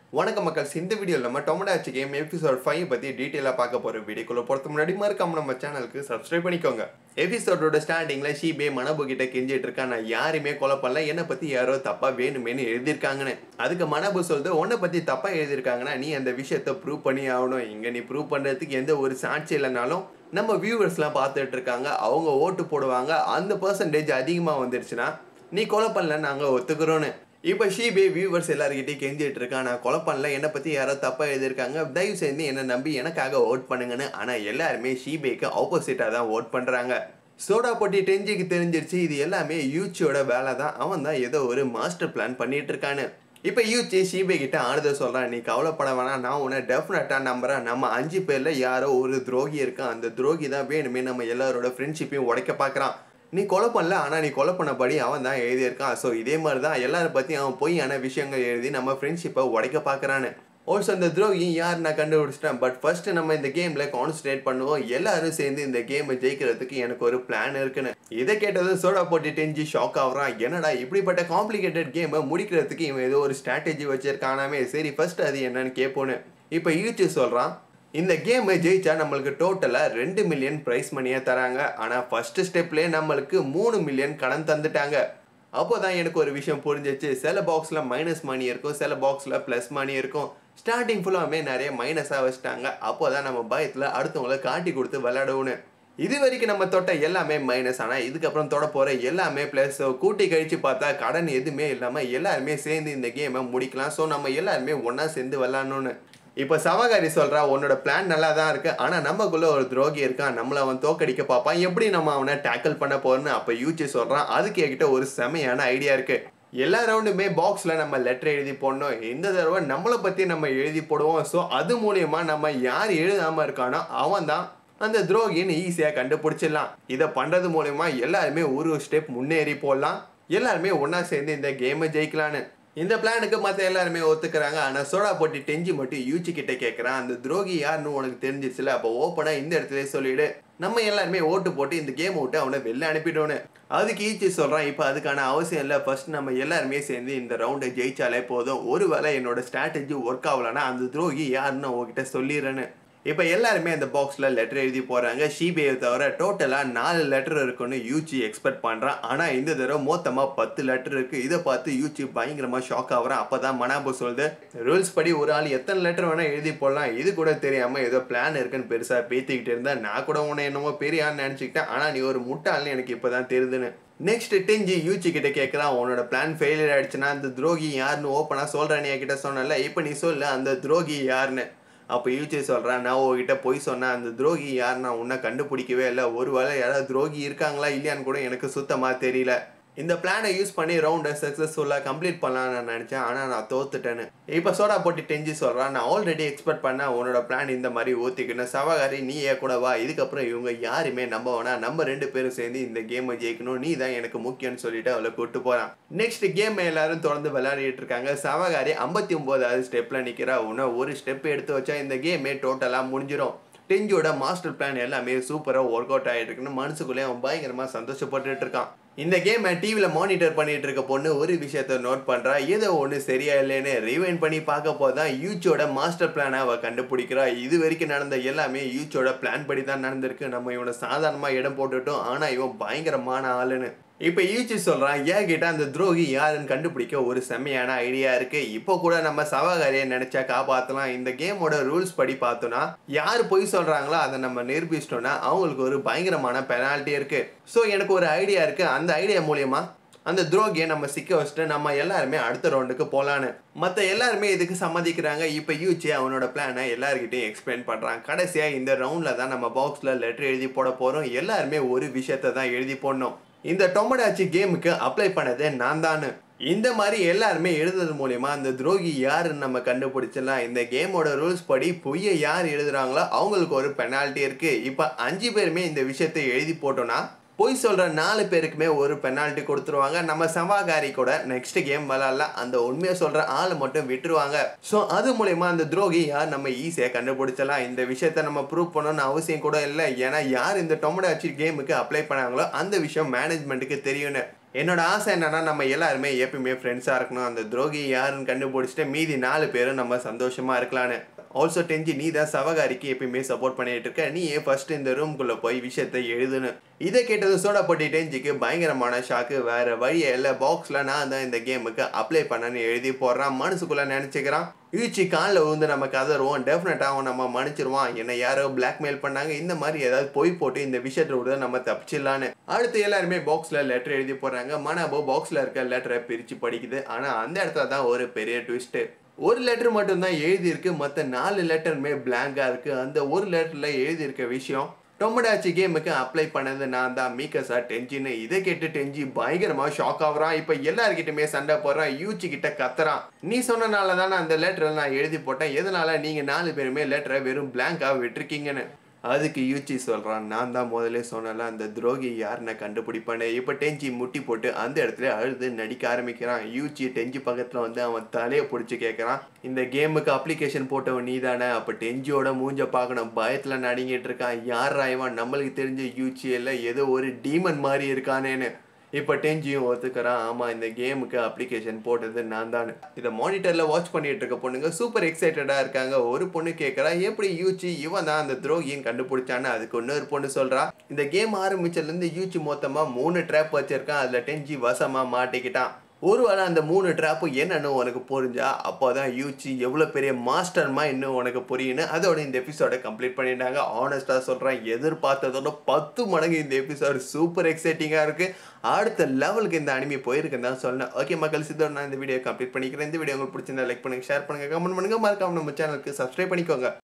வணக்கம் மக்கள்ஸ் இந்த வீடியோவில் நம்ம டொமடாச்சி கேம் எபிசோட் ஃபைவ் பற்றி டீட்டெயிலாக பார்க்க போகிறோம் வீடியோக்குள்ள போகிறது முன்னாடி மறக்காம நம்ம சேனலுக்கு சப்ஸ்கிரைப் பண்ணிக்கோங்க எபிசோடோட ஸ்டார்டிங்கில் ஷீபே மனபு கிட்ட கெஞ்சிட்டு இருக்கா நான் யாருமே கொலை பண்ணல என்னை பற்றி யாரோ தப்பாக வேணுமேனு எழுதியிருக்காங்கன்னு அதுக்கு மனபு சொல்லுது உன்னை பற்றி தப்பாக எழுதியிருக்காங்கன்னா நீ அந்த விஷயத்தை ப்ரூவ் பண்ணி ஆகணும் இங்கே நீ ப்ரூவ் பண்ணுறதுக்கு எந்த ஒரு சாட்சி இல்லைனாலும் நம்ம வியூவர்ஸ்லாம் பார்த்துட்டு இருக்காங்க அவங்க ஓட்டு போடுவாங்க அந்த பர்சன்டேஜ் அதிகமாக வந்துருச்சுன்னா நீ கொலை பண்ணல நாங்கள் ஒத்துக்கிறோன்னு இப்போ ஷீபே வியூவர்ஸ் எல்லாருக்கிட்டையும் கெஞ்சிட்டு இருக்கா நான் கொலை பண்ணல என்னை பற்றி யாரோ தப்பாக எழுதியிருக்காங்க தயவு செய்து என்னை நம்பி எனக்காக ஓட் பண்ணுங்கன்னு ஆனால் எல்லாருமே ஷீபேக்கு ஆப்போசிட்டாக தான் ஓட் பண்ணுறாங்க சோடா போட்டி டெஞ்சிக்கு தெரிஞ்சிருச்சு இது எல்லாமே யூச்சியோட வேலை தான் அவன் தான் ஏதோ ஒரு மாஸ்டர் பிளான் பண்ணிட்டு இருக்கான்னு இப்போ யூச்சி ஷீபே கிட்ட ஆறுதல் சொல்கிறான் நீ கவலைப்பட வேணாம் நான் உன்னை டெஃபினட்டாக நம்புறேன் நம்ம அஞ்சு பேரில் யாரோ ஒரு துரோகி இருக்கான் அந்த துரோகி தான் வேணுமே நம்ம எல்லாரோட ஃப்ரெண்ட்ஷிப்பையும் உடைக்க பார்க்குறான் நீ கொலை பண்ணல ஆனால் நீ கொலை பண்ணபடி அவன் தான் எழுதியிருக்கான் ஸோ இதே மாதிரி தான் எல்லாரை பற்றியும் அவன் பொய்யான விஷயங்கள் எழுதி நம்ம ஃப்ரெண்ட்ஷிப்பை உடைக்க பார்க்குறான்னு ஆல்சோ அந்த துரோகி யார் நான் கண்டுபிடிச்சிட்டேன் பட் ஃபர்ஸ்ட் நம்ம இந்த கேமில் கான்சன்ட்ரேட் பண்ணுவோம் எல்லாரும் சேர்ந்து இந்த கேமை ஜெயிக்கிறதுக்கு எனக்கு ஒரு பிளான் இருக்குன்னு இதை கேட்டதும் சோடா போட்டு டெஞ்சி ஷாக் ஆகுறான் என்னடா இப்படிப்பட்ட காம்ப்ளிகேட்டட் கேமை முடிக்கிறதுக்கு இவன் ஏதோ ஒரு ஸ்ட்ராட்டஜி வச்சிருக்கானாமே சரி ஃபர்ஸ்ட் அது என்னன்னு கேட்போன்னு இப்போ ஈச்சு சொல்கிறான் இந்த கேமை ஜெயிச்சா நம்மளுக்கு டோட்டலாக ரெண்டு மில்லியன் ப்ரைஸ் மணியாக தராங்க ஆனால் ஃபஸ்ட்டு ஸ்டெப்லேயே நம்மளுக்கு மூணு மில்லியன் கடன் தந்துட்டாங்க அப்போ தான் எனக்கு ஒரு விஷயம் புரிஞ்சிச்சு சில பாக்ஸில் மைனஸ் மணி இருக்கும் சில பாக்ஸில் ப்ளஸ் மணி இருக்கும் ஸ்டார்டிங் ஃபுல்லாமே நிறைய மைனஸாக வச்சுட்டாங்க அப்போ தான் நம்ம பயத்தில் அடுத்தவங்களை காட்டி கொடுத்து விளையாடவுன்னு இது வரைக்கும் நம்ம தொட்ட எல்லாமே மைனஸ் ஆனால் இதுக்கப்புறம் தொட போகிற எல்லாமே ப்ளஸ் கூட்டி கழிச்சு பார்த்தா கடன் எதுவுமே இல்லாமல் எல்லாருமே சேர்ந்து இந்த கேமை முடிக்கலாம் ஸோ நம்ம எல்லாருமே ஒன்றா சேர்ந்து விளாட்ணுன்னு இப்போ சவகாரி சொல்கிறா உன்னோட பிளான் நல்லா தான் இருக்கு ஆனால் நமக்குள்ள ஒரு துரோகி இருக்கான் நம்மளை அவன் தோக்கடிக்க பார்ப்பான் எப்படி நம்ம அவனை டேக்கிள் பண்ண போறோன்னு அப்போ யூச்சி சொல்கிறான் அதுக்கு என்கிட்ட ஒரு செமையான ஐடியா இருக்கு எல்லா ரவுண்டுமே பாக்ஸில் நம்ம லெட்டர் எழுதி போடணும் இந்த தடவை நம்மளை பற்றி நம்ம எழுதி போடுவோம் ஸோ அது மூலயமா நம்ம யார் எழுதாமல் இருக்கானோ அவன் தான் அந்த துரோகின்னு ஈஸியாக கண்டுபிடிச்சிடலாம் இதை பண்ணுறது மூலயமா எல்லாருமே ஒரு ஸ்டெப் முன்னேறி போடலாம் எல்லாருமே ஒன்றா சேர்ந்து இந்த கேமை ஜெயிக்கலான்னு இந்த பிளானுக்கு மற்ற எல்லாருமே ஒத்துக்கிறாங்க ஆனால் சோடா போட்டி டெஞ்சி மட்டும் யூச்சி கிட்ட கேட்குறான் அந்த துரோகி யாருன்னு உனக்கு தெரிஞ்சிச்சுல அப்போ ஓப்பனாக இந்த இடத்துல சொல்லிடு நம்ம எல்லாருமே ஓட்டு போட்டு இந்த கேம் விட்டு அவனை வெளில அனுப்பிட்டோன்னு அதுக்கு ஈச்சி சொல்கிறான் இப்போ அதுக்கான அவசியம் இல்லை ஃபர்ஸ்ட் நம்ம எல்லாருமே சேர்ந்து இந்த ரவுண்டை ஜெயிச்சாலே போதும் ஒருவேளை என்னோட ஸ்ட்ராட்டஜி ஒர்க் ஆகலன்னா அந்த துரோகி யாருன்னு உங்ககிட்ட சொல்லிடுறேன்னு இப்போ எல்லாருமே அந்த பாக்ஸில் லெட்டர் எழுதி போகிறாங்க ஷீபேயை தவிர டோட்டலாக நாலு லெட்டர் இருக்குன்னு யூச்சி எக்ஸ்பெக்ட் பண்ணுறான் ஆனால் இந்த தடவை மொத்தமாக பத்து லெட்டர் இருக்குது இதை பார்த்து யூச்சி பயங்கரமாக ஷாக் ஆகுறான் அப்போ தான் மனாபு சொல்லுது ரூல்ஸ் படி ஒரு ஆள் எத்தனை லெட்டர் வேணால் எழுதி போடலாம் இது கூட தெரியாமல் ஏதோ பிளான் இருக்குன்னு பெருசாக பேத்திக்கிட்டு இருந்தேன் நான் கூட உன்னை என்னமோ பெரிய ஆள்னு நினச்சிக்கிட்டேன் ஆனால் நீ ஒரு முட்டாள்னு எனக்கு இப்போ தான் தெரியுதுன்னு நெக்ஸ்ட் டெஞ்சி யூச்சி கிட்ட கேட்குறான் உன்னோட பிளான் ஃபெயிலியர் ஆயிடுச்சுன்னா அந்த துரோகி யாருன்னு ஓப்பனாக சொல்கிறேன் என்கிட்ட சொன்னல இப்போ நீ சொல்லு அந்த துரோகி யாருன்னு அப்போ யூச்சி சொல்கிறான் நான் உங்ககிட்ட போய் சொன்னேன் அந்த துரோகி யார் நான் உன்னை கண்டுபிடிக்கவே இல்லை ஒருவேளை யாராவது துரோகி இருக்காங்களா இல்லையான்னு கூட எனக்கு சுத்தமாக தெரியல இந்த பிளானை யூஸ் பண்ணி ரவுண்டை சக்ஸஸ்ஃபுல்லாக கம்ப்ளீட் பண்ணலாம்னு நான் நினச்சேன் ஆனால் நான் தோத்துட்டேன்னு இப்போ சோடா போட்டு டெஞ்சி சொல்கிறான் நான் ஆல்ரெடி எக்ஸ்பெக்ட் பண்ணேன் உன்னோட பிளான் இந்த மாதிரி ஊற்றிக்கணும் சவாகாரி நீ ஏன் கூட வா இதுக்கப்புறம் இவங்க யாருமே நம்ப வேணாம் நம்ம ரெண்டு பேரும் சேர்ந்து இந்த கேமை ஜெயிக்கணும் நீ தான் எனக்கு முக்கியம்னு சொல்லிட்டு அவளை கூப்பிட்டு போகிறான் நெக்ஸ்ட் கேம் எல்லாரும் தொடர்ந்து விளையாடிட்டு இருக்காங்க சவாகாரி ஐம்பத்தி ஒம்போதாவது ஸ்டெப்பில் நிற்கிறா இன்னும் ஒரு ஸ்டெப் எடுத்து வச்சா இந்த கேமே டோட்டலாக முடிஞ்சிடும் டெஞ்சோட மாஸ்டர் பிளான் எல்லாமே சூப்பராக ஒர்க் அவுட் ஆகிட்டு இருக்குன்னு மனசுக்குள்ளே அவன் பயங்கரமாக சந்தோஷப்பட்டுட்டு இருக்கான் இந்த கேமை டிவியில் மானிட்டர் பண்ணிட்டு இருக்க பொண்ணு ஒரு விஷயத்த நோட் பண்ணுறா ஏதோ ஒன்று சரியா இல்லைன்னு ரிவைன் பண்ணி பார்க்க போதான் யூச்சோட மாஸ்டர் பிளானை அவள் கண்டுபிடிக்கிறா இது வரைக்கும் நடந்த எல்லாமே யூச்சோட பிளான் படி தான் நடந்திருக்கு நம்ம இவனை சாதாரணமாக இடம் போட்டுட்டோம் ஆனால் இவன் பயங்கரமான ஆளுன்னு இப்போ யூச்சி சொல்கிறான் ஏன் கிட்ட அந்த துரோகி யாருன்னு கண்டுபிடிக்க ஒரு செம்மையான ஐடியா இருக்கு இப்போ கூட நம்ம சவாகாரியை நினைச்சா காப்பாற்றலாம் இந்த கேமோட ரூல்ஸ் படி பார்த்தோன்னா யார் பொய் சொல்கிறாங்களோ அதை நம்ம நிரூபிச்சிட்டோம்னா அவங்களுக்கு ஒரு பயங்கரமான பெனால்ட்டி இருக்கு ஸோ எனக்கு ஒரு ஐடியா இருக்கு அந்த ஐடியா மூலியமா அந்த துரோகியை நம்ம சிக்க வச்சுட்டு நம்ம எல்லாருமே அடுத்த ரவுண்டுக்கு போகலான்னு மற்ற எல்லாருமே இதுக்கு சம்மதிக்கிறாங்க இப்போ யூச்சி அவனோட பிளானை எல்லாருக்கிட்டையும் எக்ஸ்பிளைன் பண்ணுறான் கடைசியாக இந்த ரவுண்டில் தான் நம்ம பாக்ஸில் லெட்டர் எழுதி போட போகிறோம் எல்லாருமே ஒரு விஷயத்தை தான் எழுதி போடணும் இந்த டொமடாச்சி கேமுக்கு அப்ளை பண்ணதே நான் தானு இந்த மாதிரி எல்லாருமே எழுதுறது மூலயமா அந்த துரோகி யாருன்னு நம்ம கண்டுபிடிச்சிடலாம் இந்த கேமோட ரூல்ஸ் படி பொய்யை யார் எழுதுறாங்களோ அவங்களுக்கு ஒரு பெனால்ட்டி இருக்கு இப்போ அஞ்சு பேருமே இந்த விஷயத்தை எழுதி போட்டோம்னா பொய் சொல்கிற நாலு பேருக்குமே ஒரு பெனால்ட்டி கொடுத்துருவாங்க நம்ம சவாகாரி கூட நெக்ஸ்ட் கேம் விளாட்ல அந்த உண்மையை சொல்கிற ஆள் மட்டும் விட்டுருவாங்க ஸோ அது மூலயமா அந்த துரோகி யார் நம்ம ஈஸியாக கண்டுபிடிச்சலாம் இந்த விஷயத்த நம்ம ப்ரூவ் பண்ணணும்னு அவசியம் கூட இல்லை ஏன்னா யார் இந்த டொமடாச்சி கேமுக்கு அப்ளை பண்ணாங்களோ அந்த விஷயம் மேனேஜ்மெண்ட்டுக்கு தெரியும்னு என்னோட ஆசை என்னன்னா நம்ம எல்லாருமே எப்பயுமே ஃப்ரெண்ட்ஸாக இருக்கணும் அந்த துரோகி யாருன்னு கண்டுபிடிச்சிட்டு மீதி நாலு பேரும் நம்ம சந்தோஷமா இருக்கலான்னு ஆல்சோ டெஞ்சி நீ தான் சவகாரிக்கு எப்பயுமே சப்போர்ட் பண்ணிட்டு இருக்க நீ ஏன் ஃபர்ஸ்ட் இந்த ரூம்குள்ளே போய் விஷயத்தை எழுதுன்னு இதை கேட்டது சோடா போட்டி டெஞ்சிக்கு பயங்கரமான ஷாக்கு வேற வழியே இல்லை பாக்ஸில் நான் தான் இந்த கேமுக்கு அப்ளை பண்ணேன்னு எழுதி போடுறான் மனசுக்குள்ளே நினச்சிக்கிறான் ஈச்சி காலில் விழுந்து நம்ம கதறுவோம் டெஃபினட்டாக அவன் நம்ம மன்னிச்சிருவான் என்னை யாரோ பிளாக்மெயில் பண்ணாங்க இந்த மாதிரி ஏதாவது பொய் போட்டு இந்த விஷயத்தை விட நம்ம தப்பிச்சிடலான்னு அடுத்து எல்லாருமே பாக்ஸில் லெட்டர் எழுதி போடுறாங்க மனாபோ பாக்ஸில் இருக்க லெட்டரை பிரித்து படிக்குது ஆனால் அந்த இடத்துல தான் ஒரு பெரிய ட்விஸ்ட்டு ஒரு லெட்டர் மட்டும்தான் எழுதியிருக்கு மற்ற நாலு லெட்டருமே பிளாங்காக இருக்குது அந்த ஒரு லெட்டரில் எழுதியிருக்க விஷயம் டொமடாச்சி கேமுக்கு அப்ளை பண்ணது நான் தான் மீக்கஸா டெஞ்சின்னு இதை கேட்டு டெஞ்சி பயங்கரமா ஷாக் ஆகுறான் இப்போ எல்லார்கிட்டயுமே சண்டை போடுறான் யூச்சி கிட்ட கத்துறான் நீ சொன்னனால தானே அந்த லெட்டரை நான் எழுதி போட்டேன் எதனால நீங்க நாலு பேருமே லெட்டரை வெறும் பிளாங்கா விட்டுருக்கீங்கன்னு அதுக்கு யூச்சி சொல்கிறான் நான் தான் முதல்ல சொன்னல அந்த துரோகி யாருன்னு கண்டுபிடிப்பானே இப்போ டெஞ்சி முட்டி போட்டு அந்த இடத்துல அழுது நடிக்க ஆரம்பிக்கிறான் யூச்சி டெஞ்சி பக்கத்தில் வந்து அவன் தலையை பிடிச்சி கேட்குறான் இந்த கேமுக்கு அப்ளிகேஷன் போட்டவன் நீ தானே அப்போ டெஞ்சியோட மூஞ்ச பார்க்கணும் பயத்தில் நடிங்கிட்டு இருக்கான் யார் இவன் நம்மளுக்கு தெரிஞ்ச யூச்சி எல்லாம் ஏதோ ஒரு டீமன் மாதிரி இருக்கானேன்னு இப்போ டெஞ்சியும் ஒத்துக்கிறான் ஆமாம் இந்த கேமுக்கு அப்ளிகேஷன் போட்டது நான் தான் இதை மானிட்டரில் வாட்ச் பண்ணிட்டு இருக்க பொண்ணுங்க சூப்பர் எக்ஸைட்டடாக இருக்காங்க ஒரு பொண்ணு கேட்குறா எப்படி யூச்சி இவன் தான் அந்த துரோகின்னு கண்டுபிடிச்சான்னு அதுக்கு இன்னொரு பொண்ணு சொல்கிறா இந்த கேம் ஆரம்பிச்சதுலேருந்து யூச்சி மொத்தமாக மூணு ட்ராப் வச்சிருக்கான் அதில் டெஞ்சி வசமாக மாட்டிக்கிட்டான் ஒருவேளை அந்த மூணு ட்ராப்பு என்னன்னு உனக்கு புரிஞ்சா அப்போ தான் யூச்சி எவ்வளோ பெரிய மாஸ்டர்மா இன்னும் உனக்கு புரியுன்னு அதோட இந்த எபிசோடை கம்ப்ளீட் பண்ணிட்டாங்க ஆனஸ்ட்டாக சொல்கிறேன் எதிர்பார்த்ததோட பத்து மடங்கு இந்த எபிசோடு சூப்பர் எக்ஸைட்டிங்காக இருக்குது அடுத்த லெவலுக்கு இந்த அனிமி போயிருக்குன்னு தான் சொன்னேன் ஓகே மக்கள் சித்தோட நான் இந்த வீடியோ கம்ப்ளீட் பண்ணிக்கிறேன் இந்த வீடியோ உங்களுக்கு பிடிச்சிருந்தா லைக் பண்ணுங்க ஷேர் பண்ணுங்க கமெண்ட் பண்ணுங்க மறக்காம நம்ம சேனலுக்கு சப்ஸ்கிரைப் பண்ணிக்கோங்க